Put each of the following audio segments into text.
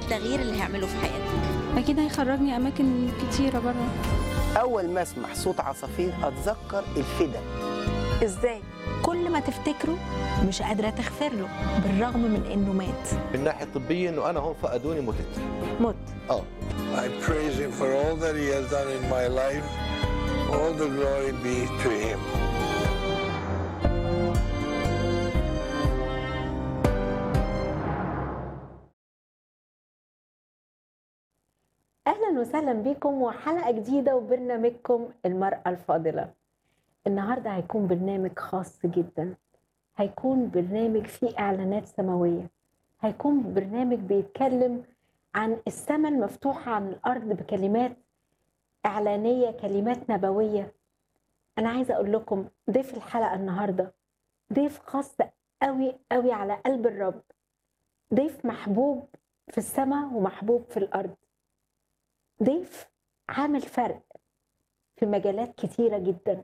التغيير اللي هيعمله في حياتك اكيد هيخرجني اماكن كتيره بره اول ما اسمع صوت عصافير اتذكر الفدا ازاي كل ما تفتكره مش قادره تغفر له بالرغم من انه مات من الناحيه الطبيه انه انا هون فقدوني متت مت اه I praise him for all that he has done in my life. All the glory be to him. اهلا وسهلا بكم وحلقه جديده وبرنامجكم المراه الفاضله النهارده هيكون برنامج خاص جدا هيكون برنامج فيه اعلانات سماويه هيكون برنامج بيتكلم عن السماء المفتوحه عن الارض بكلمات اعلانيه كلمات نبويه انا عايزه اقول لكم ضيف الحلقه النهارده ضيف خاص قوي قوي على قلب الرب ضيف محبوب في السماء ومحبوب في الارض ضيف عامل فرق في مجالات كتيرة جدا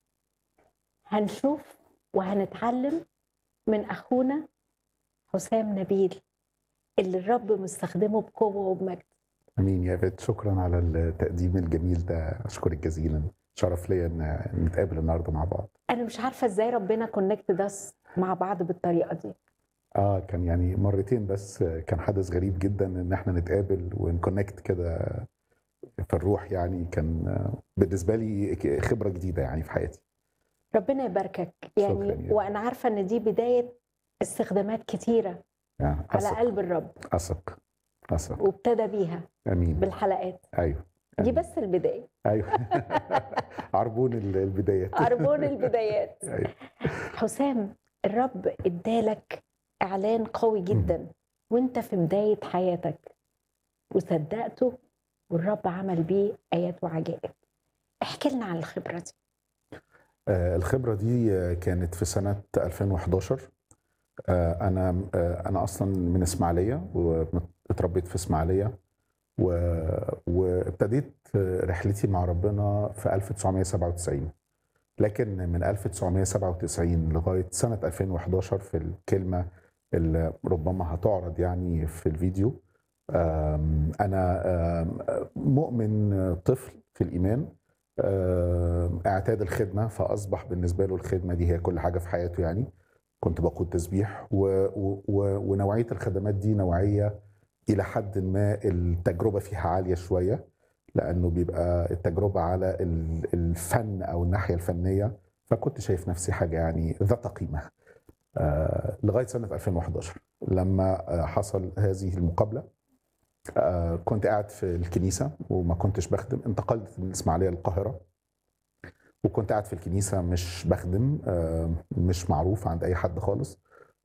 هنشوف وهنتعلم من أخونا حسام نبيل اللي الرب مستخدمه بقوة وبمجد امين يا بيت شكرا على التقديم الجميل ده اشكرك جزيلا شرف ليا ان نتقابل النهارده مع بعض أنا مش عارفة إزاي ربنا كونكت داس مع بعض بالطريقة دي اه كان يعني مرتين بس كان حدث غريب جدا ان احنا نتقابل ونكونكت كده في الروح يعني كان بالنسبه لي خبره جديده يعني في حياتي ربنا يباركك يعني شكراً يا. وأنا عارفة إن دي بداية استخدامات كتيرة يعني على اثق قلب الرب اثق اثق وابتدى بيها امين بالحلقات ايوه دي أمين. بس البداية ايوه عربون البدايات عربون البدايات ايوه حسام الرب ادالك اعلان قوي جدا وانت في بدايه حياتك وصدقته والرب عمل بيه ايات وعجائب احكي لنا عن الخبره دي آه، الخبرة دي آه، كانت في سنة 2011 آه، أنا آه، أنا أصلا من إسماعيلية واتربيت في إسماعيلية و- وابتديت آه، رحلتي مع ربنا في 1997 لكن من 1997 لغاية سنة 2011 في الكلمة اللي ربما هتعرض يعني في الفيديو آم، أنا آم، مؤمن طفل في الإيمان آه، اعتاد الخدمه فاصبح بالنسبه له الخدمه دي هي كل حاجه في حياته يعني كنت بقود تسبيح و و و ونوعيه الخدمات دي نوعيه الى حد ما التجربه فيها عاليه شويه لانه بيبقى التجربه على ال- الفن او الناحيه الفنيه فكنت شايف نفسي حاجه يعني ذات قيمه آه، لغايه سنه 2011 لما آه، حصل هذه المقابله آه، كنت قاعد في الكنيسه وما كنتش بخدم انتقلت من الاسماعيليه للقاهره وكنت قاعد في الكنيسه مش بخدم آه، مش معروف عند اي حد خالص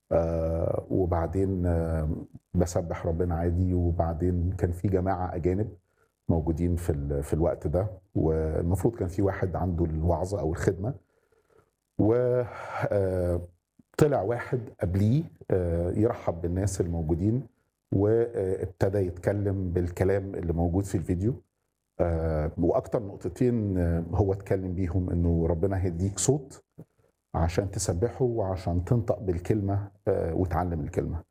آه، وبعدين آه، بسبح ربنا عادي وبعدين كان في جماعه اجانب موجودين في ال- في الوقت ده والمفروض كان في واحد عنده الوعظه او الخدمه وطلع واحد قبليه آه، يرحب بالناس الموجودين وابتدى يتكلم بالكلام اللي موجود في الفيديو آه، واكتر نقطتين آه، هو اتكلم بيهم انه ربنا هيديك صوت عشان تسبحه وعشان تنطق بالكلمه آه، وتعلم الكلمه